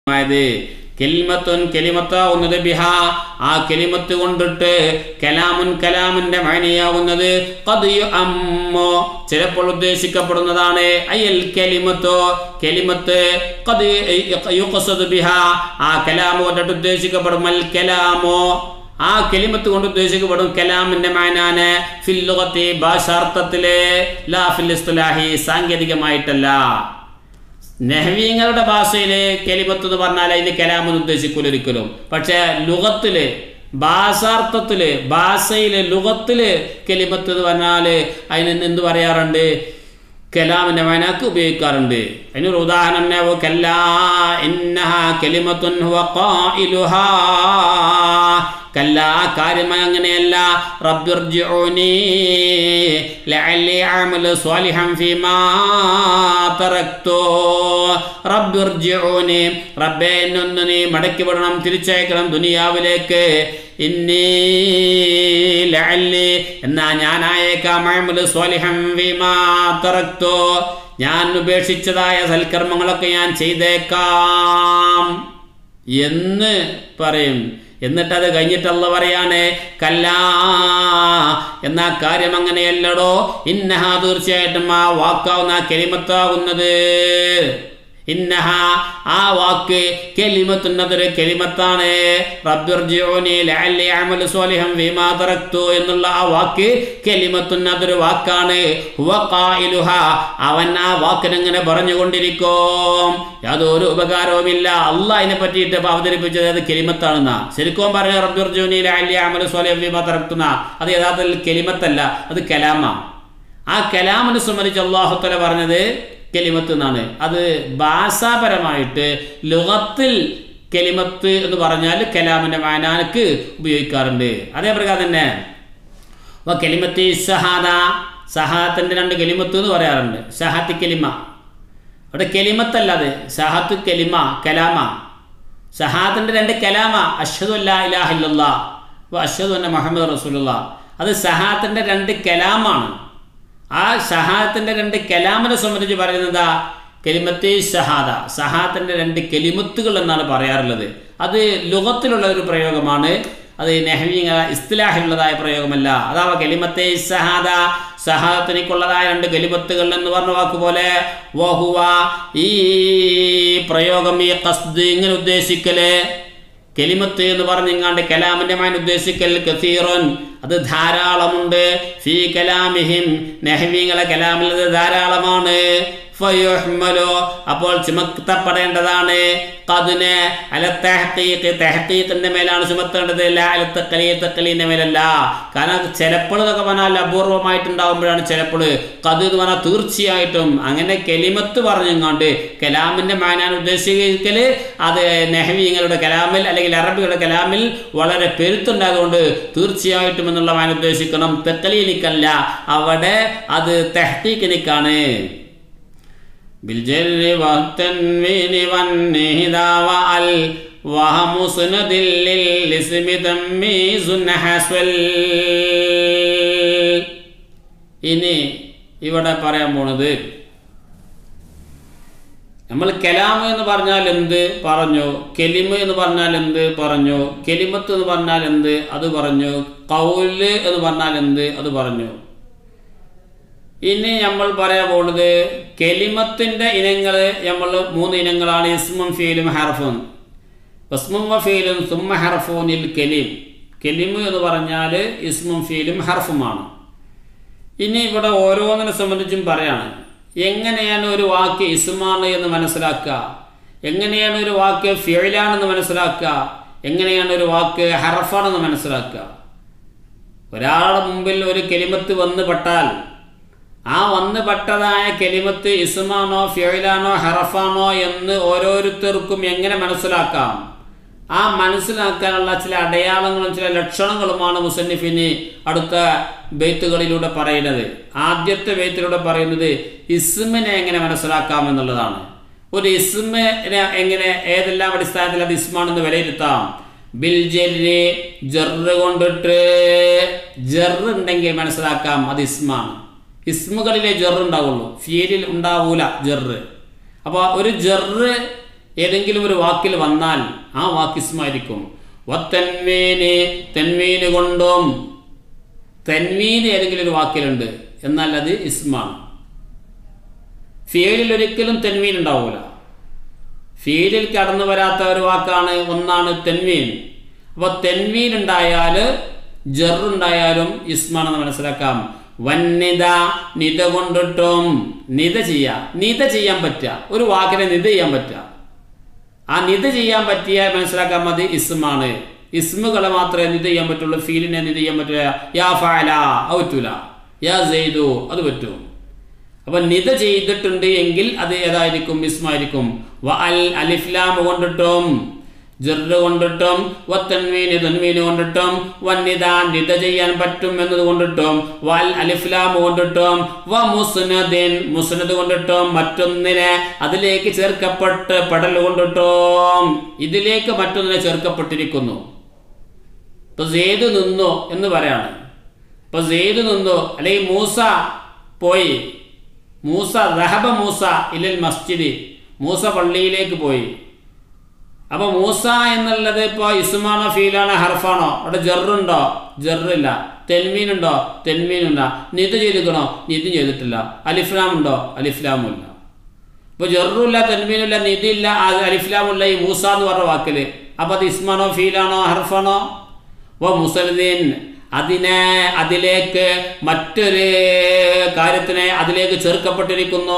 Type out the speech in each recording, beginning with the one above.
ആയത് കെലിമത്തുൻ കെലിമത്താവുന്നത് ബിഹ ആ കെലിമത്ത് കൊണ്ടിട്ട് കലാമുൻ കലാമിന്റെ മൈനയാവുന്നത് കതിയു അമ്മോ ചിലപ്പോൾ ഉദ്ദേശിക്കപ്പെടുന്നതാണ് അയൽ കെലിമത്തോ കെലിമത്ത് കത് യുഖസദ് ബിഹ ആ കലാമോ കൊണ്ടിട്ട് ഉദ്ദേശിക്കപ്പെടും അൽ കലാമോ ആ കെലിമത്ത് കൊണ്ട് ഉദ്ദേശിക്കപ്പെടും കലാമിന്റെ മാനാന് ഫില്ലുകത്തി ഭാഷാർത്ഥത്തില് ലാ ഫിൽ ഇസ്തുലാഹി സാങ്കേതികമായിട്ടല്ല നെഹവീങ്ങളുടെ ഭാഷയിൽ കെലിമത്ത് എന്ന് പറഞ്ഞാൽ അതിന് കലാമെന്ന് ഉദ്ദേശിക്കൂല ഒരിക്കലും പക്ഷെ ലുഗത്തില് ഭാഷാർത്ഥത്തില് ഭാഷയില് ലുഗത്തില് കെലിമത്ത് എന്ന് പറഞ്ഞാല് അതിന് എന്ത് പറയാറുണ്ട് കലാമിന്റെ മനാക്ക് ഉപയോഗിക്കാറുണ്ട് അതിനൊരു ഉദാഹരണം തന്നെ ഓ കല്ലാ ഇന്നഹ കെലിമത്തുൻ ഹുവ ഖായിലുഹാ കല്ലാ കാര്യം അങ്ങനെയല്ല റബ്ബിർജിഊനി ലഅല്ലി അഅമലു സ്വാലിഹൻ ഫീമാ തറക്തു റബ്ബിർജിഊനി റബ്ബേ എന്നൊന്ന് നീ മടക്കി വിടണം തിരിച്ചയക്കണം ദുനിയാവിലേക്ക് ഇന്നി ലഅല്ലി എന്നാ ഞാനായേക്കാം അഅമലു സ്വാലിഹൻ ഫീമാ തറക്തു ഞാൻ ഉപേക്ഷിച്ചതായ സൽക്കർമ്മങ്ങളൊക്കെ ഞാൻ ചെയ്തേക്കാം എന്ന് പറയും എന്നിട്ട് അത് കഴിഞ്ഞിട്ടുള്ള പറയാണ് കല്ലാ എന്നാ കാര്യം അങ്ങനെയല്ലടോ ഇന്നഹ തീർച്ചയായിട്ടും ആ വാക്കാവുന്ന ആ കെലിമത്താകുന്നത് ഇന്നഹ ആ വാക്ക് കെലിമത്തുന്നതൊരു കെലിമത്താണ് റബ്ബിർജിഊനി ലഅല്ലി അഅമലു സ്വാലിഹൻ ഫീമാ തറക്തു എന്നുള്ള ആ വാക്ക് കെലിമത്തുന്നതൊരു വാക്കാണ് ഹുവ ഖായിലുഹ അവൻ ആ വാക്കിനെങ്ങനെ പറഞ്ഞുകൊണ്ടിരിക്കും യാതൊരു ഉപകാരവുമില്ല അള്ളാഹ് അതിനെ പറ്റിയിട്ട് അവതരിപ്പിച്ചത് അത് കെലിമത്താണെന്നാ ശരിക്കും പറഞ്ഞ റബ്ബിർജിഊനി ലഅല്ലി അഅമലു സ്വാലിഹൻ ഫീമാ തറക്തുന അത് യഥാർത്ഥത്തിൽ കെലിമത്തല്ല അത് കലാമാ ആ കലാമിനെ സംബന്ധിച്ച് അള്ളാഹുത്തല പറഞ്ഞത് കെലിമത്ത് എന്നാണ് അത് ഭാഷാപരമായിട്ട് ലുഗത്തിൽ കെലിമത്ത് എന്ന് പറഞ്ഞാൽ കലാമിന്റെ മാനാനക്ക് ഉപയോഗിക്കാറുണ്ട് അതേ പ്രകാരം തന്നെ അപ്പോൾ കെലിമത്ത് ഷഹാദ സഹാത്തിന്റെ രണ്ട് കെലിമത്ത് എന്ന് പറയാറുണ്ട് ഷഹാത്ത് കെലിമ അവിടെ കെലിമത്തല്ല അത് ഷഹാത്ത് കെലിമ കലാമ ഷഹാത്തിന്റെ രണ്ട് കലാമ അഷദു അല്ലാ ഇലാഹില്ല അഷദു അന്ന മുഹമ്മദ് റസൂലുള്ള അത് ഷഹാത്തിന്റെ രണ്ട് കലാമാണ് ആ ഷഹാദത്തിന്റെ രണ്ട് കലാമിനെ സംബന്ധിച്ച് പറയുന്നത് കെലിമത്തെ ഷഹാദ ഷഹാദത്തിന്റെ രണ്ട് കെലിമത്തുകൾ എന്നാണ് പറയാറുള്ളത് അത് ലുഗത്തിലുള്ള ഒരു പ്രയോഗമാണ് അത് നെഹവീങ്ങ ഇസ്തിലാഹിലുള്ളതായ പ്രയോഗമല്ല അതാവ കെലിമത്തെ ഷഹാദ ഷഹാദത്തിനേക്കുള്ളതായ രണ്ട് കെലിമത്തുകൾ എന്ന് പറഞ്ഞ വാക്കുപോലെ വഹുവ ഈ പ്രയോഗം ഈ കസ്ദ് ഇങ്ങനെ ഉദ്ദേശിക്കല് കെലിമത്ത് എന്ന് പറഞ്ഞിങ്ങാണ്ട് കലാമിന്റെ മാൻ ഉദ്ദേശിക്കൽ കസീറൻ അത് ധാരാളമുണ്ട് ഫീ കലാമിഹിം നെഹവീങ്ങളെ കലാമിൽ അത് ധാരാളമാണ് ഫയുഹ്മലു അപ്പോൾ ചുമത്തപ്പെടേണ്ടതാണ് കതിന് അല തെഹക്കീക്ക് തെഹക്കീക്കിന്റെ മേലാണ് ചുമത്തേണ്ടത് അല്ല അല തക്കലി തക്കലീന്റെ മേലല്ല കാരണം ചിലപ്പോൾ എന്നൊക്കെ പറഞ്ഞാൽ അപൂർവമായിട്ടുണ്ടാകുമ്പോഴാണ് ചിലപ്പോൾ കത് എന്ന് പറഞ്ഞാൽ തീർച്ചയായിട്ടും അങ്ങനെ കെലിമത്ത് പറഞ്ഞുകൊണ്ട് കലാമിന്റെ മാനാൻ ഉദ്ദേശിക്കല് അത് നെഹവീങ്ങളുടെ കലാമിൽ അല്ലെങ്കിൽ അറബികളുടെ കലാമിൽ വളരെ പെരുത്തുണ്ടായതുകൊണ്ട് തീർച്ചയായിട്ടും എന്നുള്ള മാൻ ഉദ്ദേശിക്കണം തെക്കലീനിക്കല്ല അവിടെ അത് തെഹ്തീക്കിനിക്കാണ് بالجر والتنوين والنهدا وال وهم سند للاسم تمييز حسول ഇനി ഇവിടെ പറയാൻ പോണത് നമ്മൾ കലാമ് എന്ന് പറഞ്ഞാൽ എന്ത് പറഞ്ഞു കെലിമ എന്ന് പറഞ്ഞാൽ എന്ത് പറഞ്ഞു കെലിമത്ത് എന്ന് പറഞ്ഞാൽ എന്ത് അത് പറഞ്ഞു കൗല് എന്ന് പറഞ്ഞാൽ എന്ത് അത് പറഞ്ഞു ഇനി നമ്മൾ പറയാൻ പോകുന്നത് കെലിമത്തിന്റെ ഇനങ്ങൾ നമ്മൾ മൂന്ന് ഇനങ്ങളാണ് ഇസ്മും ഫീലും ഹർഫും ഇസ്മും ഫീലും സുമ്മ ഹർഫൂനിൽ കെലിം കെലിമ് എന്ന് പറഞ്ഞാൽ ഇസ്മും ഫീലും ഹർഫുമാണ് ഇനി ഇവിടെ ഓരോന്നിനെ സംബന്ധിച്ചും പറയാണ് എങ്ങനെയാണ് ഒരു വാക്ക് ഇസ്മാണ് എന്ന് മനസ്സിലാക്കുക എങ്ങനെയാണ് ഒരു വാക്ക് ഫിയലാണെന്ന് മനസ്സിലാക്കുക എങ്ങനെയാണ് ഒരു വാക്ക് ഹർഫാണെന്ന് മനസ്സിലാക്കുക ഒരാളുടെ മുമ്പിൽ ഒരു കെലിമത്ത് വന്ന് പെട്ടാൽ ആ വന്ന് പെട്ടതായ കെലിമത്ത് ഇസ്മാണോ ഫിയലാണോ ഹറഫാണോ എന്ന് ഓരോരുത്തർക്കും എങ്ങനെ മനസ്സിലാക്കാം ആ മനസ്സിലാക്കാനുള്ള ചില അടയാളങ്ങളും ചില ലക്ഷണങ്ങളുമാണ് മുസന്നിഫിന് അടുത്ത ബെയ്ത്തുകളിലൂടെ പറയുന്നത് ആദ്യത്തെ ബെയ്ത്തിലൂടെ പറയുന്നത് ഇസ്മിനെ എങ്ങനെ മനസ്സിലാക്കാം എന്നുള്ളതാണ് ഒരു ഇസ്മിനെ എങ്ങനെ ഏതെല്ലാം അടിസ്ഥാനത്തിൽ അത് ഇസ്മാണെന്ന് വിലയിരുത്താം ബിൽ ജെറ് ജെറ് കൊണ്ടിട്ട് ജെറ് ഉണ്ടെങ്കിൽ മനസ്സിലാക്കാം അത് ഇസ്മാണ് ഇസ്മുകളിലെ ജെറ് ഉണ്ടാവുള്ളൂ ഫീലിൽ ഉണ്ടാവൂല ജെറ് അപ്പോൾ ഒരു ജെറ് ഏതെങ്കിലും ഒരു വാക്കിൽ വന്നാൽ ആ വാക്ക് ഇസ്മായിരിക്കും വത്തൻവീന് തെൻവീന് കൊണ്ടും തെൻവീന് ഏതെങ്കിലും ഒരു വാക്കിലുണ്ട് എന്നാൽ അത് ഇസ്മാണ് ഫീലിൽ ഒരിക്കലും തെൻവീൻ ഉണ്ടാവൂല ഫീലിൽ കടന്നു വരാത്ത ഒരു വാക്കാണ് ഒന്നാണ് തെൻവീൻ അപ്പോൾ തെൻവീൻ ഉണ്ടായാൽ ജറുണ്ടായാലും ഇസ്മാണെന്ന് മനസ്സിലാക്കാം വന്നിത നിത കൊണ്ടിട്ടും നിത ചെയ്യാം നിത ചെയ്യാൻ പറ്റുക ഒരു വാക്കിനെ നിത ചെയ്യാൻ പറ്റുക ആ നിത ചെയ്യാൻ പറ്റിയ മനസ്സിലാക്കാൻ മതി ഇസ്മാണ് ഇസ്മുകളെ മാത്രമേ നിത ചെയ്യാൻ പറ്റുള്ളൂ ഫീലിനെ നിത ചെയ്യാൻ പറ്റില്ല യാ ഫാല അത് പറ്റൂല യാ സെയ്തു അത് പറ്റും അപ്പൊ നിത ചെയ്തിട്ടുണ്ട് എങ്കിൽ അത് ഏതായിരിക്കും ഇസ്മായിരിക്കും വ അൽ അലിഫ്ലാം കൊണ്ടിട്ടും ജെറ് കൊണ്ടിട്ടും വത്തൻവീന് തൻവീന് കൊണ്ടിട്ടും വന്നിത നിത ചെയ്യാൻ പറ്റും എന്നത് കൊണ്ടിട്ടും വൽ അലിഫ്ലാം കൊണ്ടിട്ടും വ മുസ്നദിൻ മുസ്നദ് കൊണ്ടിട്ടും മറ്റൊന്നിനെ അതിലേക്ക് ചേർക്കപ്പെട്ട് പെടൽ കൊണ്ടിട്ടും ഇതിലേക്ക് മറ്റൊന്നിനെ ചേർക്കപ്പെട്ടിരിക്കുന്നു ഇപ്പൊ സെയ്ദ് നിന്നു എന്ന് പറയാണ് ഇപ്പൊ സെയ്ദ് നിന്നു അല്ലെങ്കിൽ മൂസ പോയി മൂസ റഹബ മൂസ ഇല്ലൽ മസ്ജിദ് മൂസ പള്ളിയിലേക്ക് പോയി അപ്പൊ മൂസ എന്നുള്ളത് ഇപ്പൊ ഇസ്മാണോ ഫീലാണോ ഹർഫാണോ അവിടെ ജറുണ്ടോ ജറില്ല തെൻമീനുണ്ടോ തെൻമീനുണ്ടോ നിത് ചെയ്തിക്കണോ നിത് ചെയ്തിട്ടില്ല അലിഫ്ലാം ഉണ്ടോ അലിഫ്ലാമും ഇല്ല ഇപ്പൊ ജറുമില്ല തെൻമീനില്ല നിധിയില്ല അലിഫ്ലാമുല്ല ഈ മൂസ എന്ന് പറഞ്ഞ വാക്കില് അപ്പൊ അത് ഇസ്മാണോ ഫീലാണോ ഹർഫാണോ ഓ മുസൽദീൻ അതിനെ അതിലേക്ക് മറ്റൊരു കാര്യത്തിനെ അതിലേക്ക് ചേർക്കപ്പെട്ടിരിക്കുന്നു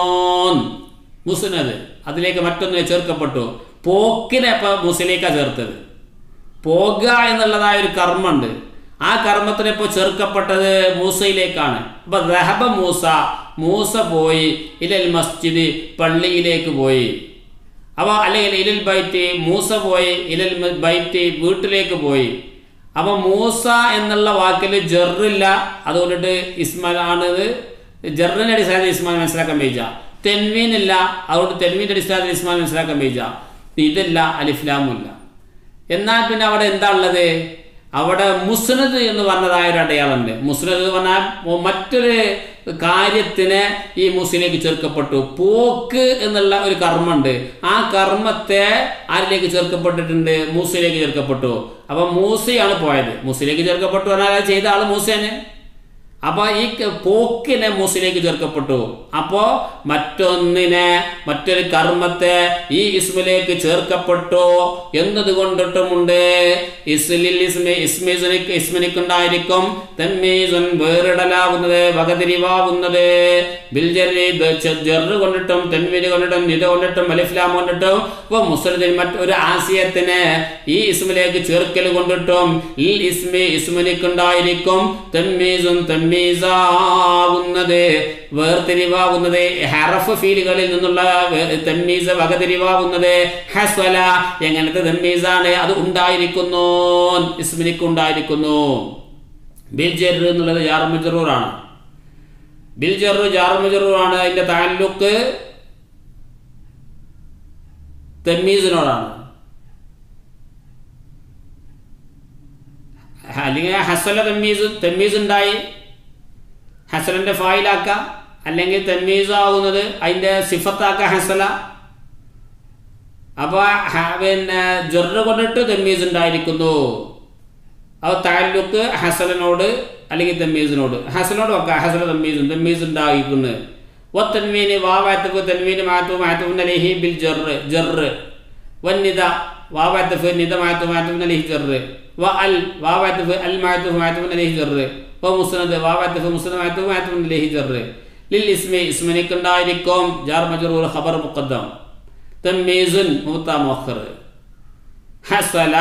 മുസ്നദ് അതിലേക്ക് മറ്റൊന്നിനെ ചേർക്കപ്പെട്ടു പോക്കിനെ ഇപ്പൊ മുസിലേക്കാ ചേർത്തത് പോകുക എന്നുള്ളതായ ഒരു കർമ്മമുണ്ട് ആ കർമ്മത്തിന് ഇപ്പോൾ ചേർക്കപ്പെട്ടത് മൂസയിലേക്കാണ് അപ്പൊ റഹബ മൂസ മൂസ പോയി ഇലൽ മസ്ജിദ് പള്ളിയിലേക്ക് പോയി അപ്പോൾ അല്ലെങ്കിൽ ഇലൽ ബൈറ്റ് മൂസ പോയി ഇലൽ ബൈറ്റ് വീട്ടിലേക്ക് പോയി അപ്പൊ മൂസ എന്നുള്ള വാക്കിൽ ജെറില്ല അതുകൊണ്ടിട്ട് ഇസ്മാൽ ആണിത് ജെറിന്റെ അടിസ്ഥാനത്തിൽ ഇസ്മാൽ മനസ്സിലാക്കാൻ പേജ തെൻവീനില്ല അതുകൊണ്ട് തെൻവീൻ്റെ അടിസ്ഥാനത്തിൽ ഇസ്മാൽ മനസ്സിലാക്കാൻ പേജ ഇതില്ല അലിഫ്ലാമുല്ല എന്നാൽ പിന്നെ അവിടെ എന്താ ഉള്ളത് അവിടെ മുസ്നദ് എന്ന് പറഞ്ഞതായ ഒരു അടയാളമുണ്ട് മുസ്നദ് എന്ന് പറഞ്ഞാൽ മറ്റൊരു കാര്യത്തിന് ഈ മുസ്ലിലേക്ക് ചേർക്കപ്പെട്ടു പോക്ക് എന്നുള്ള ഒരു കർമ്മമുണ്ട് ആ കർമ്മത്തെ ആരിലേക്ക് ചേർക്കപ്പെട്ടിട്ടുണ്ട് മൂസയിലേക്ക് ചേർക്കപ്പെട്ടു അപ്പൊ മൂസയാണ് പോയത് മൂസയിലേക്ക് ചേർക്കപ്പെട്ടു പറഞ്ഞാൽ അത് ചെയ്ത ആള് മൂസേനെ അപ്പൊ ഈ പോക്കിനെ മൂസിലേക്ക് ചേർക്കപ്പെട്ടു അപ്പോ മറ്റൊന്നിനെ മറ്റൊരു കർമ്മത്തെ ഈ ഇസ്മിലേക്ക് ചേർക്കപ്പെട്ടു എന്നത് കൊണ്ടിട്ടുമുണ്ട് ഇസ്ലിൽ ഇസ്മി ഇസ്മിസുനിക്ക് ഇസ്മിനിക്കുണ്ടായിരിക്കും തെമ്മീസുൻ വേറിടലാവുന്നത് വകതിരിവാകുന്നത് ബിൽജറി ജെറ് കൊണ്ടിട്ടും തെൻവിന് കൊണ്ടിട്ടും നിത കൊണ്ടിട്ടും അലിഫ്ലാം കൊണ്ടിട്ടും ഇപ്പൊ മുസ്ലിം മറ്റൊരു ആശയത്തിനെ ഈ ഇസ്മിലേക്ക് ചേർക്കൽ കൊണ്ടിട്ടും ഈ ഇസ്മി ഇസ്മിനിക്കുണ്ടായിരിക്കും തെമ്മീസും തെമ്മീ തമ്മീസാവുന്നത് വേർതിരിവാകുന്നത് ഹറഫ് ഫീലുകളിൽ നിന്നുള്ള തമ്മീസ വകതിരിവാകുന്നത് ഹസ്വല എങ്ങനത്തെ തമ്മീസാണ് അത് ഉണ്ടായിരിക്കുന്നു ഇസ്മിനിക്ക് ഉണ്ടായിരിക്കുന്നു ബിൽജർ എന്നുള്ളത് ജാർമുജറൂറാണ് ബിൽജർ ജാർമുജറൂറാണ് അതിന്റെ താലൂക്ക് തെമ്മീസിനോടാണ് അല്ലെങ്കിൽ ഹസല തെമ്മീസ് തെമ്മീസ് ഉണ്ടായി ഹസലിന്റെ ഫായിലാക്ക അല്ലെങ്കിൽ തെമ്മീസ് ആവുന്നത് അതിന്റെ സിഫത്താക്ക ഹസല അപ്പൊ പിന്നെ ജൊറ് കൊണ്ടിട്ട് തെമ്മീസ് ഉണ്ടായിരിക്കുന്നു അത് താലൂക്ക് ഹസലിനോട് അല്ലെങ്കിൽ തെമ്മീസിനോട് ഹസനോട് വെക്കാം ഹസല തെമ്മീസും തെമ്മീസ് ഉണ്ടായിരിക്കുന്നു ഒ തെന്മീന് വാവാത്തഫ് തെന്മീന് മാത്തു മാത്തും അലഹി ബിൽ ജറ് ജറ് വന്നിത വാവാത്തഫ് നിത മാത്തു മാത്തും അലഹി ജറ് വ അൽ വാവാത്തഫ് അൽ മാത്തു മാത്തും അലഹി ജറ് വ മുസ്നദ് വാവാത്തഫ് മുസ്നദ് മാത്തു മാത്തും അലഹി ജറ് ലിൽ ഇസ്മി ഇസ്മനിക്കുണ്ടായിരിക്കും ജാർ മജറൂർ ഖബർ മുഖദ്ദം തമ്മീസുൻ മൂത്ത മുഖർ ഹസല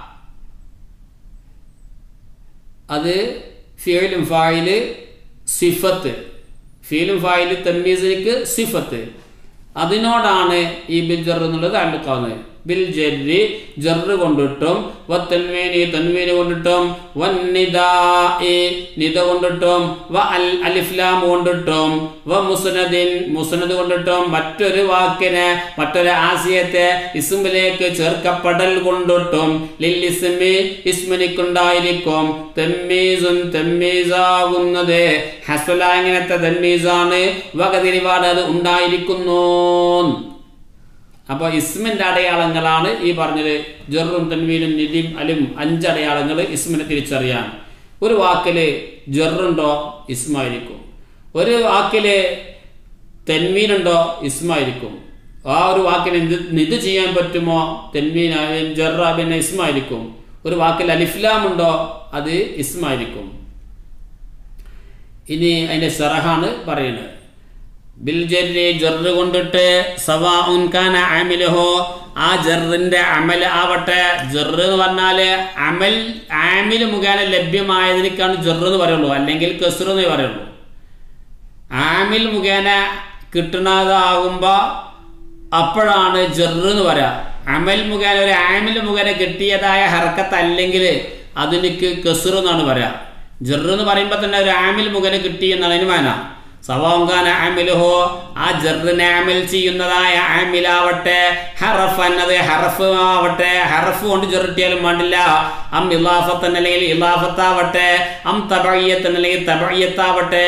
അത് ഫിയലും ഫായില് സിഫത്ത് ഫീലും ഫായില് തമ്മീസിലേക്ക് സിഫത്ത് അതിനോടാണ് ഈ ബിൽ ജർ എന്നുള്ളത് താലൂക്കാവുന്നത് ബിൽ ജർരി ജറ് കൊണ്ടിട്ടും വ തൻവീനി തൻവീന് കൊണ്ടിട്ടും വന്നിദാഇ നിദ കൊണ്ടിട്ടും വ അൽ അലിഫ്ലാം കൊണ്ടിട്ടും വ മുസ്നദിൻ മുസ്നദ് കൊണ്ടിട്ടും മറ്റൊരു വാക്കിനെ മറ്റൊരു ആശയത്തെ ഇസ്മിലേക്ക് ചേർക്കപ്പെടൽ കൊണ്ടിട്ടും ലിൽ ഇസ്മി ഇസ്മിനിക്കുണ്ടായിരിക്കും തെമ്മീസുൻ തെമ്മീസാകുന്നത് ഹസ്വല എങ്ങനത്തെ തെമ്മീസാണ് വകതിരിപാട് അത് ഉണ്ടായിരിക്കുന്നു അപ്പോൾ ഇസ്മിന്റെ അടയാളങ്ങളാണ് ഈ പറഞ്ഞത് ജെറും തൻവീനും നിധിം അലും അഞ്ച് അടയാളങ്ങൾ ഇസ്മിനെ തിരിച്ചറിയാൻ ഒരു വാക്കില് ജെറുണ്ടോ ഇസ്മായിരിക്കും ഒരു വാക്കില് തെൻവീനുണ്ടോ ഇസ്മായിരിക്കും ആ ഒരു വാക്കിന് ഇത് നിത് ചെയ്യാൻ പറ്റുമോ തെൻവീൻ ജെറ പിന്നെ ഇസ്മായിരിക്കും ഒരു വാക്കിൽ അലിഫ്ലാം ഉണ്ടോ അത് ഇസ്മായിരിക്കും ഇനി അതിന്റെ ഷറഹാണ് പറയുന്നത് ബിൽ ജർരി ജർറ് കൊണ്ടിട്ട് സവാ ഉൻകാന ആമിലഹോ ആ ജറിന്റെ അമൽ ആവട്ടെ ജറ് എന്ന് പറഞ്ഞാല് അമൽ ആമിൽ മുഖേന ലഭ്യമായതിനേക്കാണ് ജറ് എന്ന് പറയുള്ളൂ അല്ലെങ്കിൽ കസുർ എന്നേ പറയുള്ളൂ ആമിൽ മുഖേന കിട്ടുന്നതാകുമ്പോൾ അപ്പോഴാണ് ജറ് എന്ന് പറയാ അമൽ മുഖേന ഒരു ആമിൽ മുഖേന കിട്ടിയതായ ഹർക്കത്ത് അല്ലെങ്കിൽ അതിനിക്ക് കസുർ എന്നാണ് പറയാ ജറ് എന്ന് പറയുമ്പോൾ തന്നെ ഒരു ആമിൽ മുഖേന കിട്ടി എന്നാണ് അതിന് മാന സവാങ്കാന ആമിലുഹോ ആ ജറിനെ ആമിൽ ചെയ്യുന്നതായ ആമിലാവട്ടെ ഹറഫൻ അത് ഹറഫ് ആവട്ടെ ഹറഫ് കൊണ്ട് ജെറിട്ടിയാലും വേണ്ടില്ല അം ഇലാഫത്തൻ അല്ലെങ്കിൽ ഇലാഫത്താവട്ടെ അം തബയ്യത്തൻ അല്ലെങ്കിൽ തബയ്യത്താവട്ടെ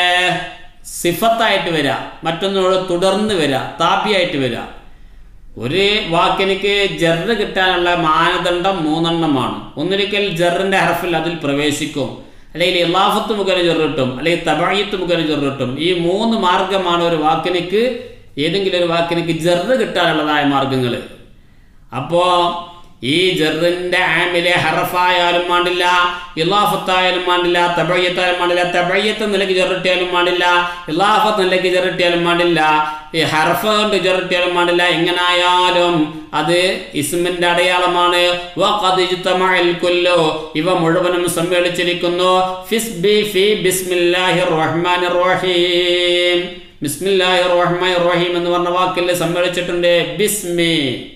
സിഫത്തായിട്ട് വരാം മറ്റൊന്നോട് തുടർന്ന് വരാം താപിയായിട്ട് വരാം ഒരു വാക്കിനിക്ക് ജറ് കിട്ടാനുള്ള മാനദണ്ഡം മൂന്നെണ്ണമാണ് ഒന്നിരിക്കൽ ജറിന്റെ ഹർഫിൽ അതിൽ പ്രവേശിക്കും അല്ലെങ്കിൽ ഇലാഫത്ത് മുഖേന ചെറുട്ടും അല്ലെങ്കിൽ തബായത്ത് മുഖേന ചെറുട്ടും ഈ മൂന്ന് മാർഗമാണ് ഒരു വാക്കിനിക്ക് ഏതെങ്കിലും ഒരു വാക്കിനിക്ക് ജറ് കിട്ടാനുള്ളതായ മാർഗങ്ങൾ അപ്പോ ഈ ജറിന്റെ ആമിലെ ഹറഫായാലും പാടില്ല ഇലാഫത്തായാലും പാടില്ല തബയ്യത്തായാലും പാടില്ല തബയ്യത്ത് നിലയ്ക്ക് ചെറുട്ടിയാലും പാടില്ല ഇലാഫത്ത് നിലയ്ക്ക് ചെറുട്ടിയാലും പാടില്ല ഈ ഹർഫ് കൊണ്ട് ചെറുട്ടിയാലും പാടില്ല എങ്ങനായാലും അത് ഇസ്മിന്റെ അടയാളമാണ് വഖദ് ഇജ്തമഅൽ കുല്ലു ഇവ മുഴുവനും സമ്മേളിച്ചിരിക്കുന്നു ഫിസ്ബി ഫി ബിസ്മില്ലാഹിർ റഹ്മാനിർ റഹീം ബിസ്മില്ലാഹിർ റഹ്മാനിർ റഹീം എന്ന് പറഞ്ഞ വാക്കിൽ സമ്മേളിച്ചിട്ടുണ്ട് ബിസ്മി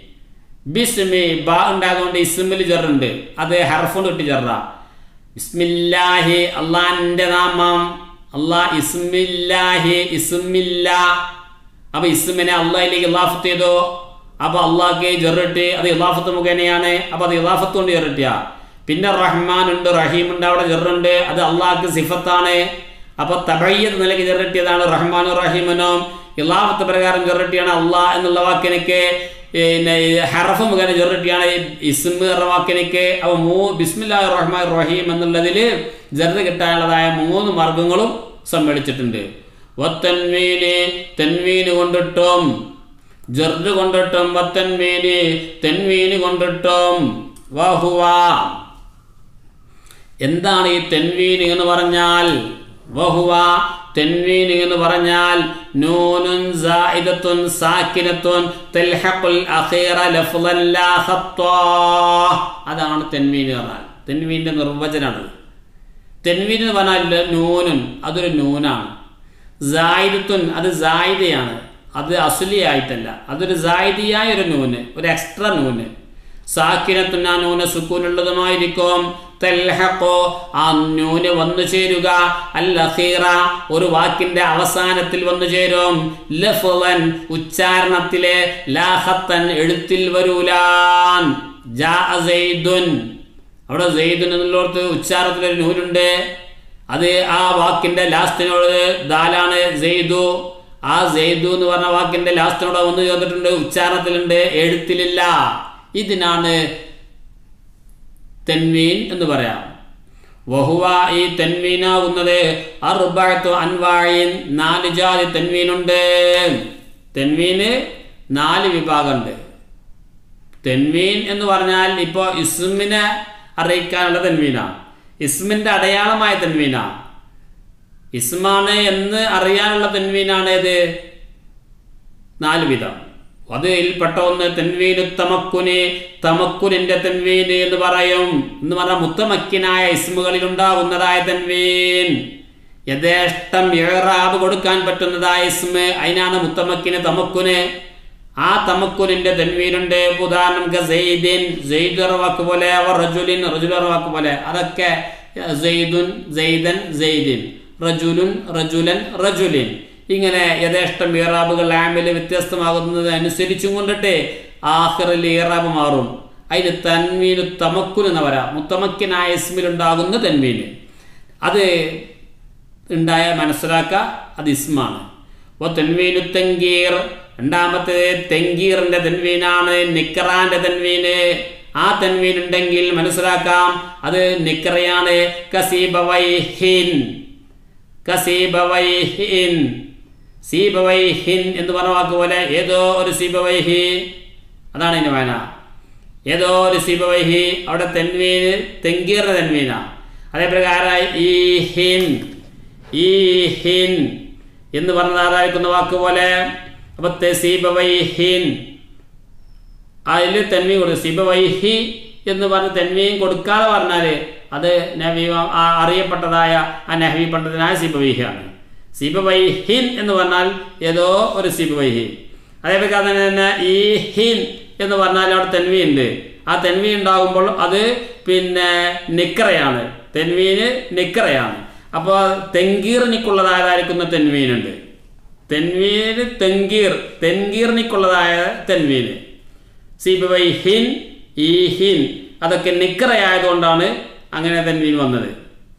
ബിസ്മി ബ ഉണ്ടായതുകൊണ്ട് ഇസ്മിൽ ചെറുണ്ട് അത് ഹർഫുണ്ട് കിട്ടി ചെറ ബിസ്മില്ലാഹി അള്ളാന്റെ നാമം അള്ളാ ഇസ്മില്ലാഹി ഇസ്മില്ല അപ്പൊ ഇസ്മിനെ അള്ളാഹിലേക്ക് ഇലാഫത്ത് ചെയ്തു അപ്പൊ അള്ളാഹ്ക്ക് ജെറിട്ട് അത് ഇലാഫത്ത് മുഖേനയാണ് അപ്പൊ അത് ഇലാഫത്ത് കൊണ്ട് ജെറിട്ടിയ പിന്നെ റഹ്മാൻ ഉണ്ട് റഹീം ഉണ്ട് അവിടെ ജെറുണ്ട് അത് അള്ളാഹ്ക്ക് സിഫത്താണ് അപ്പൊ തബയ്യത്ത് നിലയ്ക്ക് ജെറിട്ടിയതാണ് റഹ്മാനും റഹീമനും ഇലാഫത്ത് പ്രകാരം ജെറിട്ടിയാണ് അള്ളാഹ് എന്നുള്ള വാക്കിനൊക്കെ പിന്നെ ഹറഫ് മുഖേന ജെറിട്ടിയാണ് ഇസ്മ എന്ന വാക്കിനൊക്കെ അപ്പൊ മൂ ബിസ്മില്ലാ റഹ്മാൻ റഹീം എന്നുള്ളതിൽ ജെറ് കിട്ടാനുള്ളതായ മൂന്ന് മാർഗങ്ങളും സമ്മേളിച്ചിട്ടുണ്ട് വത്തൻവീന് തെൻവീന് കൊണ്ടിട്ടും ജർദ് കൊണ്ടിട്ടും വത്തൻവീന് തെൻവീന് കൊണ്ടിട്ടും വഹുവ എന്താണ് ഈ തെൻവീന് എന്ന് പറഞ്ഞാൽ വഹുവ തെൻവീന് എന്ന് പറഞ്ഞാൽ നൂനുൻ സായിദത്തുൻ സാക്കിനത്തുൻ തൽഹഖുൽ അഖീറ ലഫ്ളൻ ലാ ഖത്താ അതാണ് തെൻവീന് പറഞ്ഞാൽ തെൻവീന്റെ നിർവചനമാണ് തെൻവീൻ എന്ന് പറഞ്ഞാൽ നൂനുൻ അതൊരു നൂനാണ് സായിദത്തുൻ അത് സായിദയാണ് അത് അസുലിയായിട്ടല്ല അതൊരു സായിദിയായ ഒരു നൂന് ഒരു എക്സ്ട്രാ നൂന് സാക്കിനത്തുൻ ആ നൂന് സുക്കൂനുള്ളതുമായിരിക്കും തെൽഹഖോ ആ നൂന് വന്നു ചേരുക അൽ അഖീറ ഒരു വാക്കിന്റെ അവസാനത്തിൽ വന്നു ചേരും ലഫ്ളൻ ഉച്ചാരണത്തിലെ ലാഹത്തൻ എഴുത്തിൽ വരൂലാൻ ജാ സെയ്ദുൻ അവിടെ സെയ്ദുൻ എന്നുള്ളടത്ത് ഉച്ചാരണത്തിൽ ഒരു നൂലുണ്ട് അത് ആ വാക്കിന്റെ ലാസ്റ്റിനോട് ദാലാണ് സെയ്ദു ആ സെയ്ദു എന്ന് പറഞ്ഞ വാക്കിന്റെ ലാസ്റ്റിനോട് വന്നു ചേർന്നിട്ടുണ്ട് ഉച്ചാരണത്തിലുണ്ട് എഴുത്തിലില്ല ഇതിനാണ് തെൻവീൻ എന്ന് പറയാം വഹുവ ഈ തെൻവീനാവുന്നത് അറുബായത്തു അൻവായിൻ നാല് ജാതി തെൻവീനുണ്ട് തെൻവീന് നാല് വിഭാഗമുണ്ട് തെൻവീൻ എന്ന് പറഞ്ഞാൽ ഇപ്പോൾ ഇസ്മിനെ അറിയിക്കാനുള്ള തെൻവീനാണ് ഇസ്മിന്റെ അടയാളമായ തെൻവീനാണ് ഇസ്മാണ് എന്ന് അറിയാനുള്ള തെൻവീനാണ് ഏത് നാല് വിധം അതിൽ പെട്ട ഒന്ന് തെൻവീന് തമക്കുന് തമക്കുനിന്റെ തെൻവീന് എന്ന് പറയും എന്ന് പറഞ്ഞാൽ മുത്തമക്കിനായ ഇസ്മുകളിൽ ഉണ്ടാകുന്നതായ തെൻവീൻ യഥേഷ്ടം ഏറാബ് കൊടുക്കാൻ പറ്റുന്നതായ ഇസ്മ് അതിനാണ് മുത്തമക്കിന് തമക്കുന് ആ തമക്കുനിന്റെ തെൻവീനുണ്ട് ഉദാഹരണം സെയ്ദിൻ സെയ്ദർ വാക്ക് പോലെ റജുലിൻ റജുലർ വാക്ക് പോലെ അതൊക്കെ സെയ്ദുൻ സെയ്ദൻ സെയ്ദിൻ റജുലുൻ റജുലൻ റജുലിൻ ഇങ്ങനെ യഥേഷ്ടം ഇറാബുകൾ ആമിൽ വ്യത്യസ്തമാകുന്നത് അനുസരിച്ചും കൊണ്ടിട്ട് ആഹിറിൽ ഇറാബ് മാറും അതിന് തൻവീന് തമക്കുൻ എന്ന് വരാം മുത്തമക്കിനായ ഇസ്മിലുണ്ടാകുന്ന തൻവീന് അത് ഉണ്ടായ മനസ്സിലാക്ക അത് ഇസ്മാണ് ഓ തെൻവീനു തെങ്കീർ രണ്ടാമത്തേത് തെങ്കീറിന്റെ തെൻവീനാണ് നിക്കറാന്റെ തെൻവീന് ആ തെൻവീൻ ഉണ്ടെങ്കിൽ മനസ്സിലാക്കാം അത് നിക്കറയാണ് കസീബവൈഹിൻ കസീബവൈഹിൻ സീബവൈഹിൻ എന്ന് പറഞ്ഞ വാക്ക് പോലെ ഏതോ ഒരു സീബവൈഹി അതാണ് ഇതിന്റെ വായന ഏതോ ഒരു സീബവൈഹി അവിടെ തെൻവീന് തെങ്കീറിന്റെ തെൻവീന അതേപ്രകാരം ഈ ഹിൻ ഈ ഹിൻ എന്ന് പറഞ്ഞത് ആരായിരിക്കുന്ന വാക്ക് പോലെ അപ്പൊ തെസീബവൈഹിൻ അതിൽ തെന്മീൻ കൊടുക്കും സിബവൈഹി എന്ന് പറഞ്ഞ് തെന്മീൻ കൊടുക്കാതെ പറഞ്ഞാൽ അത് നബി ആ അറിയപ്പെട്ടതായ ആ നഹവി പണ്ഡിതനായ സിബവൈഹിയാണ് സിബവൈഹിൻ എന്ന് പറഞ്ഞാൽ ഏതോ ഒരു സിബവൈഹി അതേപോലെ തന്നെ ഈ ഹിൻ എന്ന് പറഞ്ഞാൽ അവിടെ തെന്മി ഉണ്ട് ആ തെന്മി ഉണ്ടാകുമ്പോൾ അത് പിന്നെ നിക്കറയാണ് തെന്മീന് നിക്കറയാണ് അപ്പോൾ തെങ്കീറിനിക്കുള്ളതായതായിരിക്കുന്ന തെന്മീനുണ്ട് തെന്മീന് തെങ്കീർ തെങ്കീറിനിക്കുള്ളതായ തെന്മീന് സിബിവൈ ഹിൻ ഈ ഹിൻ അതൊക്കെ നിക്കറയായതുകൊണ്ടാണ് അങ്ങനെ തെന്മീൻ വന്നത്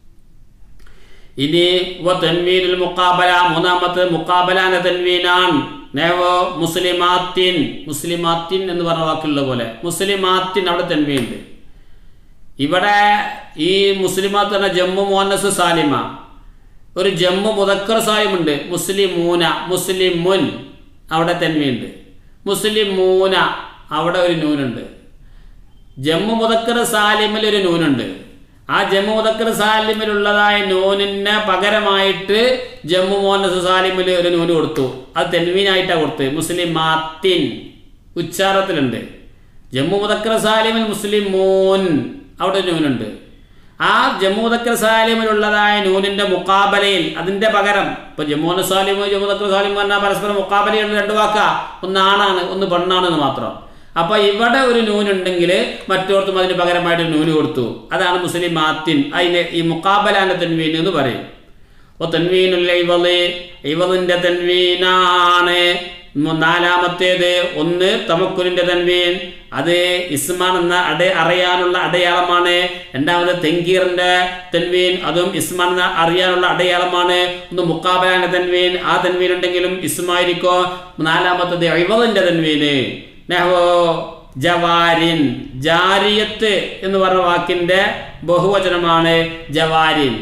ഇനി വ തെന്മീനുൽ മുക്കാബല മൂന്നാമത്തെ മുക്കാബലാന തെന്മീനാണ് നേവോ മുസ്ലിമാത്തിൻ മുസ്ലിമാത്തിൻ എന്ന് പറഞ്ഞ വാക്കുള്ള പോലെ മുസ്ലിമാത്തിൻ അവിടെ തെന്മീനുണ്ട് ഇവിടെ ഈ മുസ്ലിമാത്ത് പറഞ്ഞ ജമ്മു മോഹനസ് സാലിമ ഒരു ജമ്മു മുതക്കർ സാഹിബുണ്ട് മുസ്ലിം മൂന മുസ്ലിം മുൻ അവിടെ തെന്മയുണ്ട് മുസ്ലിം മൂന അവിടെ ഒരു നൂനുണ്ട് ജമ്മു മുതക്കർ സാലിമിൽ ഒരു നൂനുണ്ട് ആ ജമ്മു മുതക്കർ സാലിമിലുള്ളതായ നൂനിന് പകരമായിട്ട് ജമ്മു മോഹനസ് സാലിമിൽ ഒരു നൂന് കൊടുത്തു അത് തെൻവീനായിട്ടാണ് കൊടുത്തത് മുസ്ലിം മാത്തിൻ ഉച്ചാരത്തിലുണ്ട് ജമ്മു മുതക്കർ സാലിമിൽ മുസ്ലിം മൂൻ അവിടെ ഒരു നൂനുണ്ട് ആ ജമ്മു തക്കർ സാലിമിലുള്ളതായ നൂനിന്റെ മുക്കാബലയിൽ അതിന്റെ പകരം ഇപ്പൊ ജമ്മു സാലിമോ ജമ്മു തക്കർ സാലിം പറഞ്ഞാൽ പരസ്പരം മുക്കാബലയുള്ള രണ്ട് വാക്കാ ഒന്ന് ആണാണ് ഒന്ന് പെണ്ണാണെന്ന് മാത്രം അപ്പൊ ഇവിടെ ഒരു നൂനുണ്ടെങ്കിൽ മറ്റോർത്തും അതിന് പകരമായിട്ട് നൂന് കൊടുത്തു അതാണ് മുസ്ലിം മാത്തിൻ അതിന് ഈ മുക്കാബലാന്റെ തെൻവീൻ എന്ന് പറയും ഓ തെൻവീനുൽ ഇവള് ഇവളിന്റെ തെൻവീനാണ് നാലാമത്തേത് ഒന്ന് തമക്കുലിന്റെ തൻവീൻ അത് ഇസ്മാൻ എന്ന അട അറിയാനുള്ള അടയാളമാണ് രണ്ടാമത് തെങ്കീറിന്റെ തെൻവീൻ അതും ഇസ്മാൻ എന്ന അറിയാനുള്ള അടയാളമാണ് ഒന്ന് മുക്കാബലാന്റെ തെൻവീൻ ആ തെൻവീൻ ഉണ്ടെങ്കിലും ഇസ്മായിരിക്കോ നാലാമത്തത് ഇവളിന്റെ തെൻവീന് നെഹോ ജവാരിൻ ജാരിയത്ത് എന്ന് പറഞ്ഞ വാക്കിന്റെ ബഹുവചനമാണ് ജവാരിൻ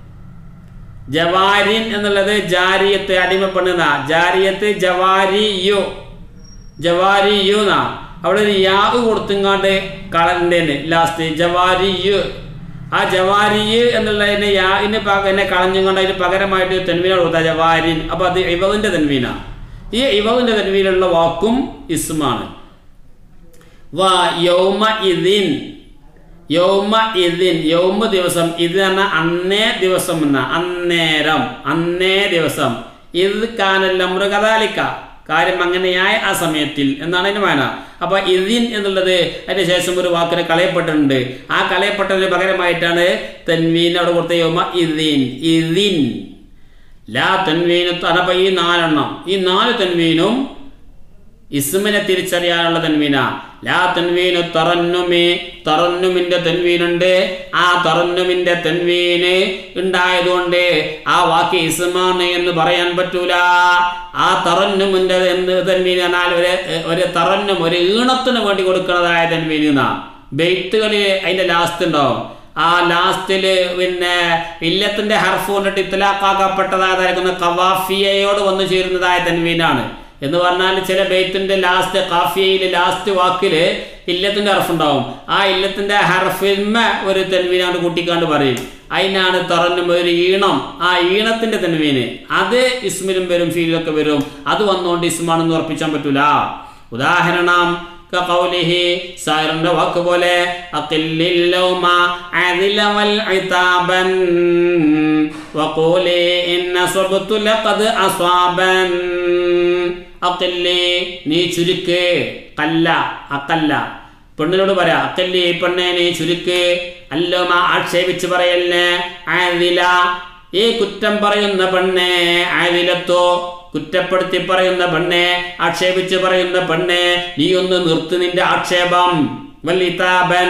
ജവാരിൻ എന്നുള്ളത് ജാരിയത്ത് അടിമപ്പെടുന്ന ജാരിയത്ത് ജവാരിയു ജവാരിയു എന്നാ അവിടെ ഒരു യാവ് കൊടുത്തുങ്ങാണ്ട് കളണ്ടേന് ലാസ്റ്റ് ജവാരിയു ആ ജവാരിയ് എന്നുള്ളതിന് യാവിന് എന്നെ കളഞ്ഞുകൊണ്ട് അതിന് പകരമായിട്ട് തെൻവീനാണ് കൊടുത്ത ജവാരിൻ അപ്പൊ അത് ഇവവിന്റെ തെൻവീന ഈ ഇവവിന്റെ തെൻവീനുള്ള വാക്കും ഇസ്മാണ് വാ യൗമ ഇതിൻ യൗമ ഇതിൻ യൗമ ദിവസം ഇത് എന്ന അന്നേ ദിവസം എന്ന അന്നേരം അന്നേ ദിവസം ഇത് കാനല്ല മൃഗതാലിക്ക കാര്യം അങ്ങനെയായ ആ സമയത്തിൽ എന്നാണ് അതിന് വേന അപ്പൊ ഇതിൻ എന്നുള്ളത് അതിന് ശേഷം ഒരു വാക്കിന് കളയപ്പെട്ടിട്ടുണ്ട് ആ കളയപ്പെട്ടതിന് പകരമായിട്ടാണ് തെൻവീൻ അവിടെ കൊടുത്ത യോമ ഇതിൻ ഇതിൻ ലാ തെൻവീന് തനപ്പ ഈ നാലെണ്ണം ഈ നാല് തെൻവീനും ഇസ്മിനെ തിരിച്ചറിയാനുള്ള തൻവീന ലാ തൻവീനു തറന്നുമി തറന്നുമിന്റെ തൻവീനുണ്ട് ആ തറന്നുമിന്റെ തൻവീന് ഉണ്ടായതുകൊണ്ട് ആ വാക്ക് ഇസ്മാണ് എന്ന് പറയാൻ പറ്റൂല ആ തറന്നുമിന്റെ എന്ത് തൻവീൻ എന്നാൽ ഒരു ഒരു തറന്നും ഒരു ഈണത്തിന് വേണ്ടി കൊടുക്കുന്നതായ തൻവീൻ എന്നാ ബെയ്ത്തുകളിൽ അതിന്റെ ലാസ്റ്റ് ഉണ്ടാവും ആ ലാസ്റ്റില് പിന്നെ ഇല്ലത്തിന്റെ ഹർഫ് കൊണ്ടിട്ട് ഇത്തലാക്കാക്കപ്പെട്ടതായിരിക്കുന്ന കവാഫിയയോട് വന്നു ചേരുന്നതായ തൻവീനാണ് എന്ന് പറഞ്ഞാൽ ചില ബെയ്ത്തിന്റെ ലാസ്റ്റ് കാഫിയയിൽ ലാസ്റ്റ് വാക്കില് ഇല്ലത്തിന്റെ ഹർഫുണ്ടാവും ആ ഇല്ലത്തിന്റെ ഹർഫിന്മ ഒരു തെൻവീനാണ് കൂട്ടിക്കാണ്ട് പറയും അതിനാണ് തുറന്നും ഒരു ഈണം ആ ഈണത്തിന്റെ തെൻവീന് അത് ഇസ്മിലും വരും ഫീലിലൊക്കെ വരും അത് വന്നുകൊണ്ട് ഇസ്മാണെന്ന് ഉറപ്പിച്ചാൻ പറ്റൂല ഉദാഹരണം كقوله സാറിന്റെ വാക്ക് പോലെ അഖില്ലിൽ ലൗമ അദില വൽ ഇതാബൻ വഖൂലി ഇന്ന സബതു ലഖദ് അസ്വാബൻ അഖില്ലി നീ ചുരുക്ക് കല്ല അക്കല്ല പെണ്ണിനോട് പറയാ അക്കല്ലി പെണ്ണെ നീ ചുരുക്ക് അല്ലോമ ആക്ഷേപിച്ച് പറയല്ലേ ആദില ഈ കുറ്റം പറയുന്ന പെണ്ണെ ആദിലത്തോ കുറ്റപ്പെടുത്തി പറയുന്ന പെണ്ണെ ആക്ഷേപിച്ച് പറയുന്ന പെണ്ണെ നീ ഒന്ന് നിർത്ത് നിന്റെ ആക്ഷേപം വല്ലിതാബൻ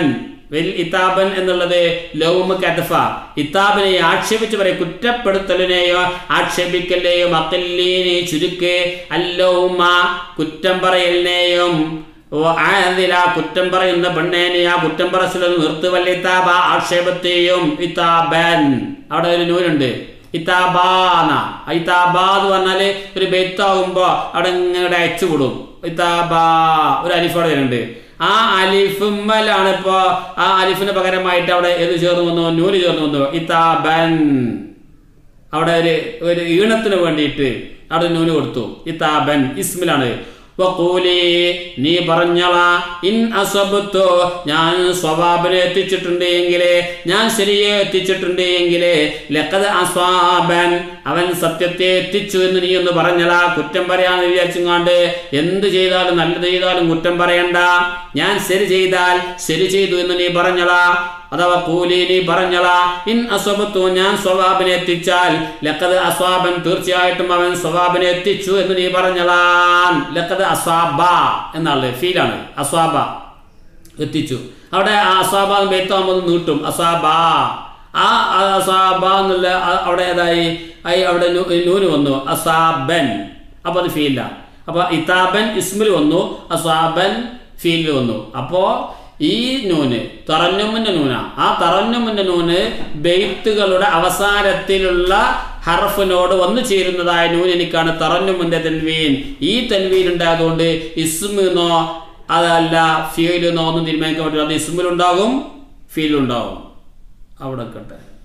വെൽ ഇതാബൻ എന്നുള്ളത് ലൗമ കദഫ ഇതാബിനെ ആക്ഷേപിച്ച് പറയും കുറ്റപ്പെടുത്തലിനെയോ ആക്ഷേപിക്കലിനെയോ അക്കല്ലീനെ ചുരുക്ക് അല്ലൗമ കുറ്റം പറയലിനെയും ഓ ആദില കുറ്റം പറയുന്ന പെണ്ണേനെ ആ കുറ്റം പറച്ചിൽ നിർത്തുവല്ല ഇതാബ ആക്ഷേപത്തെയും ഇതാബൻ അവിടെ ഒരു നൂലുണ്ട് ഇതാബാന ഇതാബാ എന്ന് പറഞ്ഞാല് ഒരു ബെത്താകുമ്പോ അവിടെ ഇങ്ങനെ അയച്ചു വിടും ഇതാബാ ഒരു അലിഫ് അവിടെ വരുന്നുണ്ട് ആ അലിഫുമ്മലാണ് ഇപ്പോ ആ അലിഫിന് പകരമായിട്ട് അവിടെ ഏത് ചേർന്ന് വന്നു നൂല് ചേർന്ന് വന്നു ഇതാബൻ അവിടെ ഒരു ഒരു ഈണത്തിന് വേണ്ടിയിട്ട് അവിടെ നൂല് കൊടുത്തു ഇതാബൻ ഇസ്മിലാണ് വഖൂലി നീ പറഞ്ഞളാ ഇൻ അസബത്തോ ഞാൻ സ്വഭാബനെ എത്തിച്ചിട്ടുണ്ട് എങ്കിലേ ഞാൻ ശരിയെ എത്തിച്ചിട്ടുണ്ട് എങ്കിലേ ലക്കത് അസ്വാബൻ അവൻ സത്യത്തെ എത്തിച്ചു എന്ന് നീ ഒന്ന് പറഞ്ഞലാ കുറ്റം പറയാന്ന് വിചാരിച്ചുങ്ങാണ്ട് എന്ത് ചെയ്താലും നല്ലത് ചെയ്താലും കുറ്റം പറയണ്ട ഞാൻ ശരി ചെയ്താൽ ശരി ചെയ്തു എന്ന് നീ പറഞ്ഞലാ അഥവാ കൂലി നീ പറഞ്ഞളാ ഇൻ അസ്വബത്തു ഞാൻ സ്വഭാബിനെ എത്തിച്ചാൽ ലക്കത് അസ്വാബൻ തീർച്ചയായിട്ടും അവൻ സ്വഭാബിനെ എത്തിച്ചു എന്ന് നീ പറഞ്ഞളാൻ ലക്കത് അസ്വാബ എന്നാണ് ഫീലാണ് അസ്വാബ എത്തിച്ചു അവിടെ ആ അസ്വാബ ബെത്താകുമ്പോൾ നീട്ടും അസ്വാബ ആ അസ്വാബ എന്നുള്ള ആ- അവിടെ ഏതായി ആയി അവിടെ നൂ- നൂന് വന്നു അസാബൻ അപ്പൊ അത് ഫീല അപ്പൊ ഇതാബൻ ഇസ്മിൽ വന്നു അസാബൻ ഫീലിൽ വന്നു അപ്പോ ഈ നൂന് തറഞ്ഞുമിന്റെ നൂന ആ തറഞ്ഞുമിന്റെ നൂന് ബെയ്ത്തുകളുടെ അവസാനത്തിലുള്ള ഹർഫിനോട് വന്നു ചേരുന്നതായ നൂൻ എനിക്കാണ് തറഞ്ഞുമിന്റെ തെൻവീൻ ഈ തെൻവീൻ ഉണ്ടായതുകൊണ്ട് ഇസ്മെന്നോ അതല്ല ഫീലെന്നോ ഒന്നും തീരുമാനിക്കാൻ പറ്റില്ല അത് ഇസ്മിലുണ്ടാകും ഫീലുണ്ടാകും അവിടെ കട്ടെ